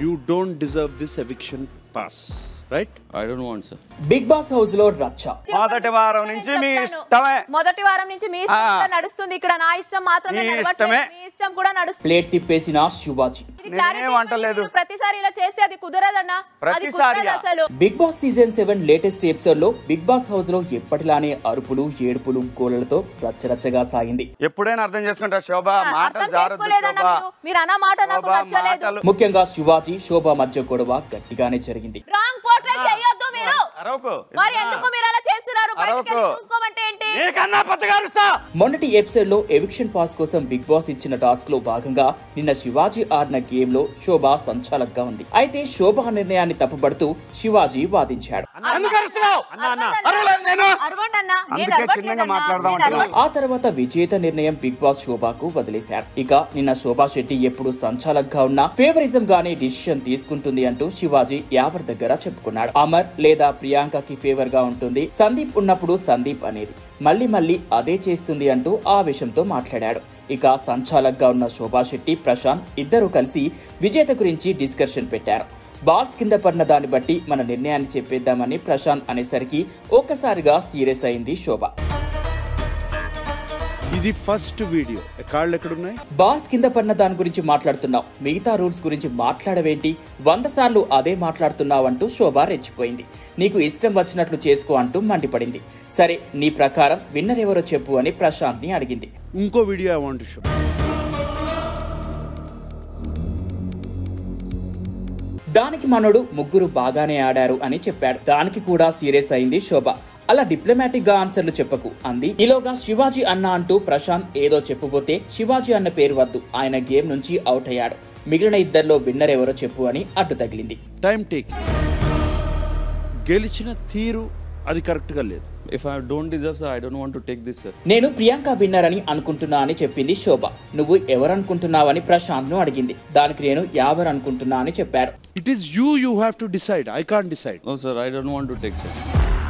You don't deserve this eviction pass, right? I don't want, sir. Bigg Boss house లో రచ్చ మొదటి వారం నుంచి మీ ఇష్టమే మొదటి వారం నుంచి మీ ఇష్టం ఆ. కూడా నడుస్తుంది ఇక్కడ నా ఇష్టం మాత్రమే మీ నడవట్లేదు. ఇష్టమే. మీ ఇష్టం కూడా నడుస్తుంది ప్లేట్ తిప్పేసిన శివాజీ ఇది నేనేం clarity ఇవ్వండి. అంటలేదు. మీరు ప్రతిసారి ఇలా చేస్తే అది కుదరదన్నా అది ప్రతిసారియా? కుదరదు అసలు Bigg Boss season seven latest episode లో బిగ్ బాస్ హౌస్ లో ఎప్పటిలానే అరుపులు ఏడుపులు గోలలతో రచ్చరచ్చగా సాగింది ఎప్పుడైనా అర్థం చేసుకుంటా శోభ అర్థం మాటలు జారద్దు చేసుకోలేదన్నా శోభ మీరు. మీరు అన్న మాట నాకు శోభ నచ్చలేదు మాటలు ముఖ్యంగా శివాజీ శోభ మధ్య గొడవ గట్టిగానే జరిగింది రాంగ్ పోర్ట్రేట్ చేయొద్దు మీరు అరవకు మరి ఎందుకు మీరు అలా చేస్తున్నారు బయటికి అరవకు. వెళ్ళి చూసుకోమంటే ఏంటి నీకన్నా పెద్దగా అరుస్తా మొన్నటి ఎపిసోడ్ లో ఎవిక్షన్ పాస్ కోసం బిగ్ బాస్ ఇచ్చిన టాస్క్ లో భాగంగా నిన్న శివాజీ ఆడిన గేమ్ లో శోభ సంచాలకగా ఉంది అయితే శోభ నిర్ణయాన్ని తప్పుపడుతూ శివాజీ వాదించాడు ఎందుకు అరుస్తున్నావు అరవండి అన్నా. అరవలేదు నేను అరవండి అన్నా. నేను అందుకే అరవట్లేదు చిన్నగా అన్నా. మాట్లాడదాం నేను అంటున్నా. ఆ తర్వాత విజేత నిర్ణయం బిగ్ బాస్ శోభాకు వదిలేశారు ఇక నిన్న శోభా శెట్టి ఎప్పుడు సంచాలకగా ఉన్నా ఫేవరిజం గానే డిసిషన్ తీసుకుంటుంది అంటూ శివాజీ యావర్ దగ్గర చెప్పుకున్నాడు అమర్ లేదా ప్రియాంకకి ఫేవర్ గా ఉంటుంది సందీప్ ఉన్నప్పుడు సందీప్ అనేది మళ్ళీ మళ్ళీ అదే చేస్తుంది అంటూ ఆవేశంతో మాట్లాడాడు ఇక సంచాలకగా ఉన్న శోభా శెట్టి ప్రశాంత్ ఇద్దరు కలిసి విజేత గురించి డిస్కషన్ పెట్టారు బాల్స్ కింద పడిన దాన్ని బట్టి మన నిర్ణయాన్ని చెప్పేద్దామని ప్రశాంత్ అనేసరికి ఒక్కసారిగా సీరియస్ అయింది శోభ ఇది ఫస్ట్ వీడియో కాళ్ళు ఎక్కడున్నాయి బాల్స్ కింద పడిన దాని గురించి మాట్లాడుతున్నావు మిగతా రూల్స్ గురించి మాట్లాడవేంటి వంద సార్లు అదే మాట్లాడుతున్నావు అంటూ శోభ రెచ్చిపోయింది నీకు ఇష్టం వచ్చినట్లు చేసుకో అంటూ మండిపడింది సరే నీ ప్రకారం విన్నర్ ఎవరో చెప్పు అని ప్రశాంత్ ని అడిగింది ఇంకో వీడియో ఐ వాంట్ షో దానికి మనోడు ముగ్గురు బాగానే ఆడారు అని చెప్పాడు దానికి కూడా సీరియస్ అయింది శోభ అలా డిప్లొమాటిక్ గా ఆన్సర్లు చెప్పకు అంది ఈలోగా శివాజీ అన్న అంటూ ప్రశాంత్ ఏదో చెప్పబోతే శివాజీ అన్న పేరు వద్దు ఆయన గేమ్ నుంచి అవుట్ అయ్యాడు మిగిలిన ఇద్దరిలో విన్నర్ ఎవరో చెప్పు అని అడ్డు తగిలింది టైం టేక్ గెలిచిన తీరు అది కరెక్ట్ గా లేదు If I don't deserve, sir, I don't want to take this, sir. నేను ప్రియాంక విన్నర్ అని అనుకుంటున్నా అని చెప్పింది శోభ నువ్వు ఎవరనుకుంటున్నావని ప్రశాంత్ ను అడిగింది దానికి నేను యావర్ అనుకుంటున్నా అని చెప్పాడు it is you you have to decide I can't decide No, sir, I don't want to take, sir.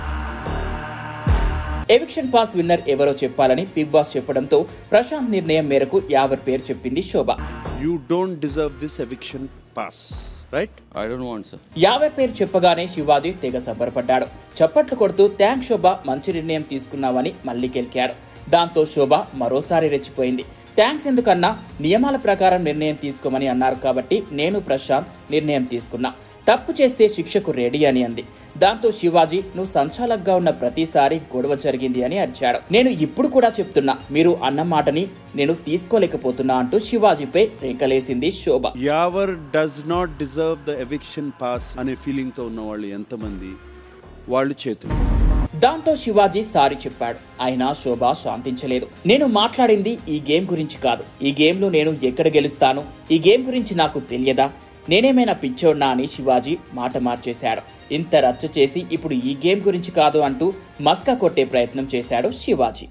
Eviction pass winner ఎవరో చెప్పాలని బిగ్ బాస్ చెప్పడంతో ప్రశాంత్ నిర్ణయం మేరకు యావర్ పేరు చెప్పింది Shobha you don't deserve this eviction pass right I don't want, sir. Yawar పేరు చెప్పగానే శివాజీ తెగ సంబరపడ్డాడు చప్పట్లు కొడుతూ థ్యాంక్ శోభ మంచి నిర్ణయం తీసుకున్నావని మళ్ళీ గెలికాడు దాంతో శోభ మరోసారి రెచ్చిపోయింది థ్యాంక్స్ ఎందుకన్నా నియమాల ప్రకారం నిర్ణయం తీసుకోమని అన్నారు కాబట్టి నేను ప్రశాంత్ నిర్ణయం తీసుకున్నా తప్పు చేస్తే శిక్షకు రెడీ అని అంది దాంతో శివాజీ నువ్వు సంచాలకగా ఉన్న ప్రతిసారి గొడవ జరిగింది అని అరిచాడు నేను ఇప్పుడు కూడా చెప్తున్నా మీరు అన్న మాటని నేను తీసుకోలేకపోతున్నా అంటూ శివాజీపై రేకలేసింది Shobha Yawar does not deserve the eviction pass అనే ఫీలింగ్ తో ఉన్న వాళ్ళు ఎంతమంది వాళ్ళు చేతులు దాంతో శివాజీ సారీ చెప్పాడు అయినా శోభ శాంతించలేదు నేను మాట్లాడింది ఈ గేమ్ గురించి కాదు ఈ గేమ్లో నేను ఎక్కడ గెలుస్తాను ఈ గేమ్ గురించి నాకు తెలియదా నేనేమైనా పిచ్చోడ్నా అని శివాజీ మాట మార్చేశాడు ఇంత రచ్చ చేసి ఇప్పుడు ఈ గేమ్ గురించి కాదు అంటూ మస్కా కొట్టే ప్రయత్నం చేశాడు శివాజీ